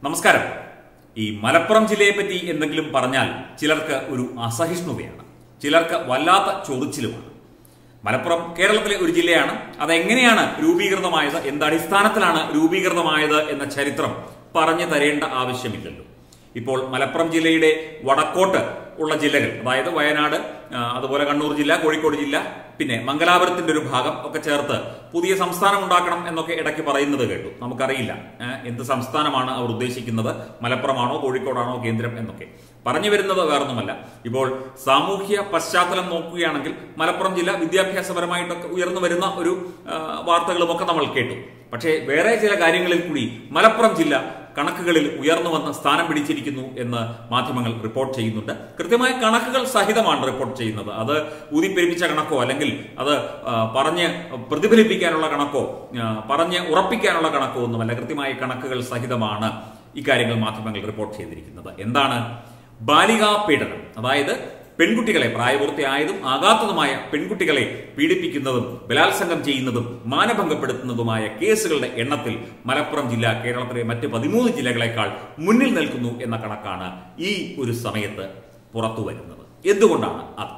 നമസ്കാരം ഈ മലപ്പുറം ജില്ലയെ പറ്റി എന്തെങ്കിലും പറഞ്ഞാൽ ചിലർക്ക് ഒരു അസഹിഷ്ണുതയാണ് ചിലർക്ക് വല്ലാത്ത ചൊറിച്ചിലുമാണ് മലപ്പുറം കേരളത്തിലെ ഒരു ജില്ലയാണ് അതെങ്ങനെയാണ് രൂപീകൃതമായത് എന്ത് അടിസ്ഥാനത്തിലാണ് രൂപീകൃതമായത് എന്ന ചരിത്രം പറഞ്ഞു തരേണ്ട ആവശ്യമില്ലല്ലോ ഇപ്പോൾ മലപ്പുറം ജില്ലയുടെ വടക്കോട്ട് ഉള്ള ജില്ലകൾ അതായത് വയനാട് ആ, അതുപോലെ കണ്ണൂർ ജില്ല കോഴിക്കോട് ജില്ല പിന്നെ മംഗലാപുരത്തിന്റെ ഒരു ഭാഗം ഒക്കെ ചേർത്ത് പുതിയ സംസ്ഥാനം ഉണ്ടാക്കണം എന്നൊക്കെ ഇടയ്ക്ക് പറയുന്നത് കേട്ടു നമുക്കറിയില്ല ഏ, എന്ത് സംസ്ഥാനമാണ് അവർ ഉദ്ദേശിക്കുന്നത് മലപ്പുറമാണോ കോഴിക്കോടാണോ കേന്ദ്രം എന്നൊക്കെ പറഞ്ഞു വരുന്നത് വേറൊന്നുമല്ല ഇപ്പോൾ സാമൂഹ്യ പശ്ചാത്തലം നോക്കുകയാണെങ്കിൽ മലപ്പുറം ജില്ല വിദ്യാഭ്യാസപരമായിട്ടൊക്കെ ഉയർന്നു വരുന്ന ഒരു ആ, വാർത്തകളുമൊക്കെ നമ്മൾ കേട്ടു പക്ഷേ വേറെ ചില കാര്യങ്ങളിൽ കൂടി മലപ്പുറം ജില്ല കണക്കുകളിൽ ഉയർന്നു വന്ന് സ്ഥാനം പിടിച്ചിരിക്കുന്നു എന്ന് മാധ്യമങ്ങൾ റിപ്പോർട്ട് ചെയ്യുന്നുണ്ട് കൃത്യമായ കണക്കുകൾ സഹിതമാണ് റിപ്പോർട്ട് ചെയ്യുന്നത് അത് ഊതിപ്പെരുപ്പിച്ച കണക്കോ അല്ലെങ്കിൽ അത് ആ, പറഞ്ഞ് പ്രതിഫലിപ്പിക്കാനുള്ള കണക്കോ ആ, പറഞ്ഞ് ഉറപ്പിക്കാനുള്ള കണക്കോ ഒന്നുമല്ല കൃത്യമായ കണക്കുകൾ സഹിതമാണ് ഇക്കാര്യങ്ങൾ മാധ്യമങ്ങൾ റിപ്പോർട്ട് ചെയ്തിരിക്കുന്നത് എന്താണ് ബാലികാ പീഡനം അതായത് പെൺകുട്ടികളെ പ്രായപൂർത്തിയായതും ആകാത്തതുമായ പെൺകുട്ടികളെ പീഡിപ്പിക്കുന്നതും ബലാത്സംഗം ചെയ്യുന്നതും മാനഭംഗപ്പെടുത്തുന്നതുമായ കേസുകളുടെ എണ്ണത്തിൽ മലപ്പുറം ജില്ല കേരളത്തിലെ മറ്റ് പതിമൂന്ന് ജില്ലകളെക്കാൾ മുന്നിൽ നിൽക്കുന്നു എന്ന കണക്കാണ് ഈ ഒരു സമയത്ത് പുറത്തു വരുന്നത് എന്തുകൊണ്ടാണ് അത്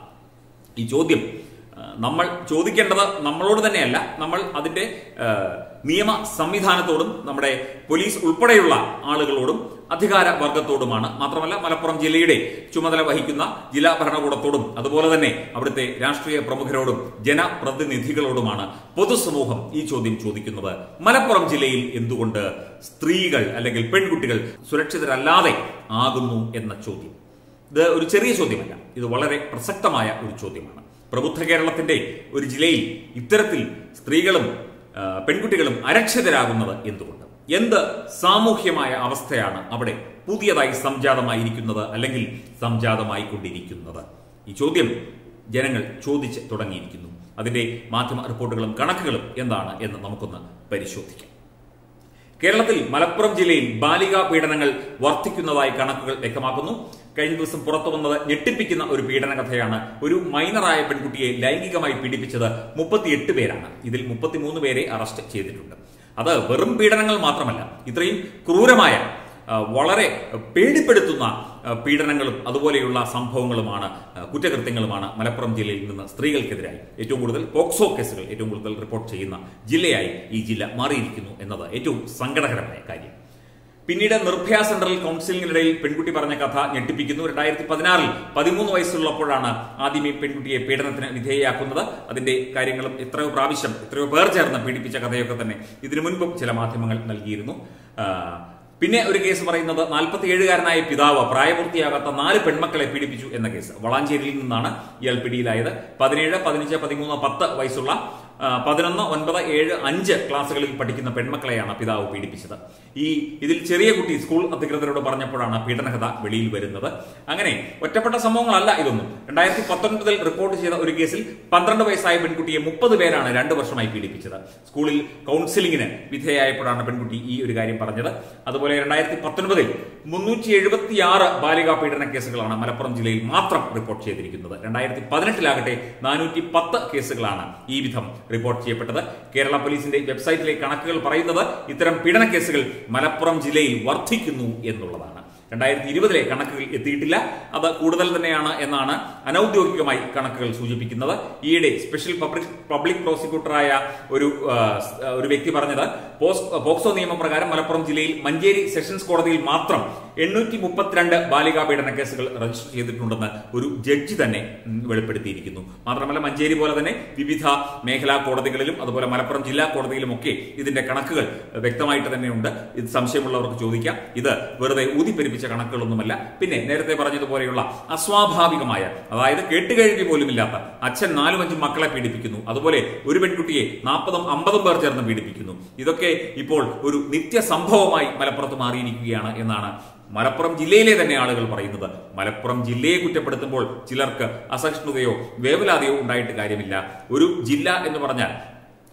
ഈ ചോദ്യം ആ, നമ്മൾ ചോദിക്കേണ്ടത് നമ്മളോട് തന്നെയല്ല നമ്മൾ അതിന്റെ ആ, നിയമ സംവിധാനത്തോടും നമ്മുടെ പോലീസ് ഉൾപ്പെടെയുള്ള ആളുകളോടും അധികാര വർഗത്തോടുമാണ് മാത്രമല്ല മലപ്പുറം ജില്ലയുടെ ചുമതല വഹിക്കുന്ന ജില്ലാ ഭരണകൂടത്തോടും അതുപോലെ തന്നെ അവിടുത്തെ രാഷ്ട്രീയ പ്രമുഖരോടും ജനപ്രതിനിധികളോടുമാണ് പൊതുസമൂഹം ഈ ചോദ്യം ചോദിക്കുന്നത് മലപ്പുറം ജില്ലയിൽ എന്തുകൊണ്ട് സ്ത്രീകൾ അല്ലെങ്കിൽ പെൺകുട്ടികൾ സുരക്ഷിതരല്ലാതെ ആകുന്നു എന്ന ചോദ്യം ഇത് ഒരു ചെറിയ ചോദ്യമല്ല ഇത് വളരെ പ്രസക്തമായ ഒരു ചോദ്യമാണ് പ്രബുദ്ധ കേരളത്തിന്റെ ഒരു ജില്ലയിൽ ഇത്തരത്തിൽ സ്ത്രീകളും ആ, പെൺകുട്ടികളും അരക്ഷിതരാകുന്നത് എന്തുകൊണ്ട് എന്ത് സാമൂഹ്യമായ അവസ്ഥയാണ് അവിടെ പുതിയതായി സംജാതമായിരിക്കുന്നത് അല്ലെങ്കിൽ സംജാതമായി കൊണ്ടിരിക്കുന്നത് ഈ ചോദ്യം ജനങ്ങൾ ചോദിച്ച് തുടങ്ങിയിരിക്കുന്നു അതിന്റെ മാധ്യമ റിപ്പോർട്ടുകളും കണക്കുകളും എന്താണ് എന്ന് നമുക്കൊന്ന് പരിശോധിക്കാം കേരളത്തിൽ മലപ്പുറം ജില്ലയിൽ ബാലികാ പീഡനങ്ങൾ വർദ്ധിക്കുന്നതായി കണക്കുകൾ വ്യക്തമാക്കുന്നു കഴിഞ്ഞ ദിവസം പുറത്തു വന്നത് ഞെട്ടിപ്പിക്കുന്ന ഒരു പീഡന കഥയാണ് ഒരു മൈനറായ പെൺകുട്ടിയെ ലൈംഗികമായി പീഡിപ്പിച്ചത് മുപ്പത്തിയെട്ട് പേരാണ് ഇതിൽ മുപ്പത്തിമൂന്ന് പേരെ അറസ്റ്റ് ചെയ്തിട്ടുണ്ട് അത് വെറും പീഡനങ്ങൾ മാത്രമല്ല ഇത്രയും ക്രൂരമായ ആ, വളരെ പേടിപ്പെടുത്തുന്ന ആ, പീഡനങ്ങളും അതുപോലെയുള്ള സംഭവങ്ങളുമാണ് ആ, കുറ്റകൃത്യങ്ങളുമാണ് മലപ്പുറം ജില്ലയിൽ നിന്ന് സ്ത്രീകൾക്കെതിരായി ഏറ്റവും കൂടുതൽ പോക്സോ കേസുകൾ ഏറ്റവും കൂടുതൽ റിപ്പോർട്ട് ചെയ്യുന്ന ജില്ലയായി ഈ ജില്ല മാറിയിരിക്കുന്നു എന്നത് ഏറ്റവും സങ്കടകരമായ കാര്യം പിന്നീട് നിർഭയ സെൻട്രൽ കൗൺസിലിനിടയിൽ പെൺകുട്ടി പറഞ്ഞ കഥ ഞെട്ടിപ്പിക്കുന്നു രണ്ടായിരത്തി പതിനാറിൽ പതിമൂന്ന് വയസ്സുള്ളപ്പോഴാണ് ആദ്യം ഈ പെൺകുട്ടിയെ പീഡനത്തിന് വിധേയയാക്കുന്നത് അതിന്റെ കാര്യങ്ങളും എത്രയോ പ്രാവശ്യം എത്രയോ പേർ ചേർന്ന് പീഡിപ്പിച്ച കഥയൊക്കെ തന്നെ ഇതിനു മുൻപും ചില മാധ്യമങ്ങൾ നൽകിയിരുന്നു ആ, പിന്നെ ഒരു കേസ് പറയുന്നത് നാൽപ്പത്തിയേഴുകാരനായ പിതാവ് പ്രായപൂർത്തിയാകാത്ത നാല് പെൺമക്കളെ പീഡിപ്പിച്ചു എന്ന കേസ് വളാഞ്ചേരിയിൽ നിന്നാണ് ഇയാൾ പിടിയിലായത് പതിനേഴ് പതിനഞ്ച് പതിമൂന്ന് പത്ത് വയസ്സുള്ള ആ, പതിനൊന്ന് ഒൻപത് ഏഴ് അഞ്ച് ക്ലാസ്സുകളിൽ പഠിക്കുന്ന പെൺമക്കളെയാണ് പിതാവ് പീഡിപ്പിച്ചത് ഈ ഇതിൽ ചെറിയ കുട്ടി സ്കൂൾ അധികൃതരോട് പറഞ്ഞപ്പോഴാണ് പീഡനകഥ വെളിയിൽ വരുന്നത് അങ്ങനെ ഒറ്റപ്പെട്ട സംഭവങ്ങളല്ല ഇതൊന്നും രണ്ടായിരത്തി പത്തൊൻപതിൽ റിപ്പോർട്ട് ചെയ്ത ഒരു കേസിൽ പന്ത്രണ്ട് വയസ്സായ പെൺകുട്ടിയെ മുപ്പത് പേരാണ് രണ്ടു വർഷമായി പീഡിപ്പിച്ചത് സ്കൂളിൽ കൗൺസിലിംഗിന് വിധേയമായപ്പോഴാണ് പെൺകുട്ടി ഈ ഒരു കാര്യം പറഞ്ഞത് അതുപോലെ രണ്ടായിരത്തി പത്തൊൻപതിൽ മുന്നൂറ്റി എഴുപത്തിയാറ് ബാലികാ പീഡന കേസുകളാണ് മലപ്പുറം ജില്ലയിൽ മാത്രം റിപ്പോർട്ട് ചെയ്തിരിക്കുന്നത് രണ്ടായിരത്തി പതിനെട്ടിലാകട്ടെ നാനൂറ്റി പത്ത് കേസുകളാണ് ഈ വിധം റിപ്പോർട്ട് ചെയ്യപ്പെട്ടത് കേരള പോലീസിന്റെ വെബ്സൈറ്റിലെ കണക്കുകൾ പറയുന്നത് ഇത്തരം പീഡന കേസുകൾ മലപ്പുറം ജില്ലയിൽ വർദ്ധിക്കുന്നു എന്നുള്ളതാണ് രണ്ടായിരത്തി ഇരുപതിലെ കണക്കുകൾ എത്തിയിട്ടില്ല അത് കൂടുതൽ തന്നെയാണ് എന്നാണ് അനൌദ്യോഗികമായി കണക്കുകൾ സൂചിപ്പിക്കുന്നത് ഈയിടെ സ്പെഷ്യൽ പബ്ലിക് പബ്ലിക് പ്രോസിക്യൂട്ടറായ ഒരു ആ, സ്- ആ, ഒരു വ്യക്തി പറഞ്ഞത് പോസ്- പോക്സോ നിയമപ്രകാരം മലപ്പുറം ജില്ലയിൽ മഞ്ചേരി സെഷൻസ് കോടതിയിൽ മാത്രം എണ്ണൂറ്റി മുപ്പത്തിരണ്ട് ബാലികാ പീഡന കേസുകൾ രജിസ്റ്റർ ചെയ്തിട്ടുണ്ടെന്ന് ഒരു ജഡ്ജി തന്നെ ഉം, വെളിപ്പെടുത്തിയിരിക്കുന്നു മാത്രമല്ല മഞ്ചേരി പോലെ തന്നെ വിവിധ മേഖലാ കോടതികളിലും അതുപോലെ മലപ്പുറം ജില്ലാ കോടതിയിലുമൊക്കെ ഇതിന്റെ കണക്കുകൾ വ്യക്തമായിട്ട് തന്നെയുണ്ട് ഇത് സംശയമുള്ളവർക്ക് ചോദിക്കാം ഇത് വെറുതെ ഊതിപ്പെരിപ്പിച്ച കണക്കുകളൊന്നുമല്ല പിന്നെ നേരത്തെ പറഞ്ഞതുപോലെയുള്ള അസ്വാഭാവികമായ അതായത് കേട്ടുകേഴ്വി പോലുമില്ലാത്ത അച്ഛൻ നാലും അഞ്ചും മക്കളെ പീഡിപ്പിക്കുന്നു അതുപോലെ ഒരു പെൺകുട്ടിയെ നാൽപ്പതും അമ്പതും പേർ ചേർന്ന് പീഡിപ്പിക്കുന്നു ഇതൊക്കെ ഇപ്പോൾ ഒരു നിത്യ സംഭവമായി മലപ്പുറത്ത് മാറിയിരിക്കുകയാണ് എന്നാണ് മലപ്പുറം ജില്ലയിലെ തന്നെ ആളുകൾ പറയുന്നത് മലപ്പുറം ജില്ലയെ കുറ്റപ്പെടുത്തുമ്പോൾ ചിലർക്ക് അസഹിഷ്ണുതയോ വേവലാതിയോ ഉണ്ടായിട്ട് കാര്യമില്ല ഒരു ജില്ല എന്ന് പറഞ്ഞാൽ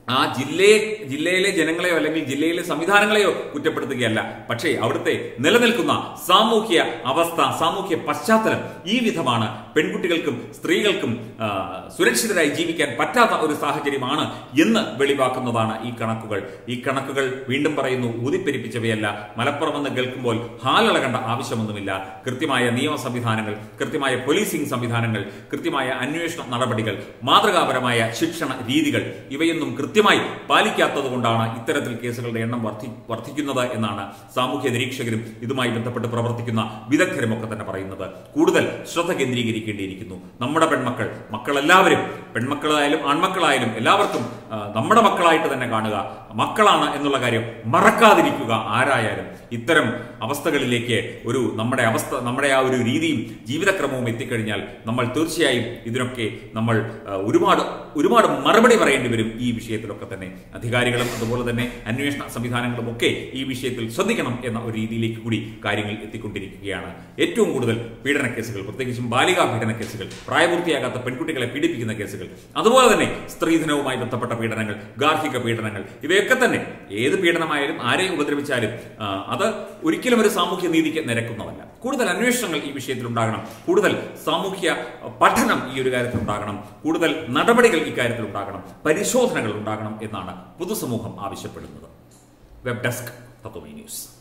ആ ജില്ലയെ ജില്ലയിലെ ജനങ്ങളെയോ അല്ലെങ്കിൽ ജില്ലയിലെ സംവിധാനങ്ങളെയോ കുറ്റപ്പെടുത്തുകയല്ല പക്ഷേ അവിടുത്തെ നിലനിൽക്കുന്ന സാമൂഹ്യ അവസ്ഥ സാമൂഹ്യ പശ്ചാത്തലം ഈ വിധമാണ് പെൺകുട്ടികൾക്കും സ്ത്രീകൾക്കും ആ, സുരക്ഷിതരായി ജീവിക്കാൻ പറ്റാത്ത ഒരു സാഹചര്യമാണ് എന്ന് വെളിവാക്കുന്നതാണ് ഈ കണക്കുകൾ ഈ കണക്കുകൾ വീണ്ടും പറയുന്നു ഊതിപ്പെരിപ്പിച്ചവയല്ല മലപ്പുറം എന്ന് കേൾക്കുമ്പോൾ ഹാലിളകേണ്ട ആവശ്യമൊന്നുമില്ല കൃത്യമായ നിയമ സംവിധാനങ്ങൾ കൃത്യമായ പോലീസിംഗ് സംവിധാനങ്ങൾ കൃത്യമായ അന്വേഷണ നടപടികൾ മാതൃകാപരമായ ശിക്ഷണ രീതികൾ ഇവയൊന്നും കൃത്യമായി പാലിക്കാത്തത് കൊണ്ടാണ് ഇത്തരത്തിൽ കേസുകളുടെ എണ്ണം വർദ്ധി വർദ്ധിക്കുന്നത് എന്നാണ് സാമൂഹ്യ നിരീക്ഷകരും ഇതുമായി ബന്ധപ്പെട്ട് പ്രവർത്തിക്കുന്ന വിദഗ്ധരും ഒക്കെ തന്നെ പറയുന്നത് കൂടുതൽ ശ്രദ്ധ കേന്ദ്രീകരിക്കേണ്ടിയിരിക്കുന്നു നമ്മുടെ പെൺമക്കൾ മക്കളെല്ലാവരും പെൺമക്കളായാലും ആൺമക്കളായാലും എല്ലാവർക്കും ആ, നമ്മുടെ മക്കളായിട്ട് തന്നെ കാണുക മക്കളാണ് എന്നുള്ള കാര്യം മറക്കാതിരിക്കുക ആരായാലും ഇത്തരം അവസ്ഥകളിലേക്ക് ഒരു നമ്മുടെ അവസ്ഥ നമ്മുടെ ആ ഒരു രീതിയും ജീവിതക്രമവും എത്തിക്കഴിഞ്ഞാൽ നമ്മൾ തീർച്ചയായും ഇതിനൊക്കെ നമ്മൾ ആ, ഒരുപാട് ഒരുപാട് മറുപടി പറയേണ്ടി വരും ഈ വിഷയത്തിലൊക്കെ തന്നെ അധികാരികളും അതുപോലെ തന്നെ അന്വേഷണ സംവിധാനങ്ങളും ഒക്കെ ഈ വിഷയത്തിൽ ശ്രദ്ധിക്കണം എന്ന ഒരു രീതിയിലേക്ക് കൂടി കാര്യങ്ങൾ എത്തിക്കൊണ്ടിരിക്കുകയാണ് ഏറ്റവും കൂടുതൽ പീഡന കേസുകൾ പ്രത്യേകിച്ചും ബാലികാ പീഡന കേസുകൾ പ്രായപൂർത്തിയാകാത്ത പെൺകുട്ടികളെ പീഡിപ്പിക്കുന്ന കേസുകൾ അതുപോലെ തന്നെ സ്ത്രീധനവുമായി ബന്ധപ്പെട്ട പീഡനങ്ങൾ ഗാർഹിക പീഡനങ്ങൾ ഇവയൊക്കെ തന്നെ ഏത് പീഡനമായാലും ആരെ ഉപദ്രവിച്ചാലും ആ, അത് ഒരിക്കലും ഒരു സാമൂഹ്യ നീതിക്ക് നിരക്കുന്നതല്ല കൂടുതൽ അന്വേഷണങ്ങൾ ഈ വിഷയത്തിൽ ഉണ്ടാകണം കൂടുതൽ സാമൂഹ്യ പഠനം ഈ ഒരു കാര്യത്തിൽ ഉണ്ടാകണം കൂടുതൽ നടപടികൾ ഇക്കാര്യത്തിൽ ഉണ്ടാകണം പരിശോധനകൾ ഉണ്ടാകണം എന്നാണ് പൊതുസമൂഹം ആവശ്യപ്പെടുന്നത് വെബ് ഡെസ്ക് തത്വമേ ന്യൂസ്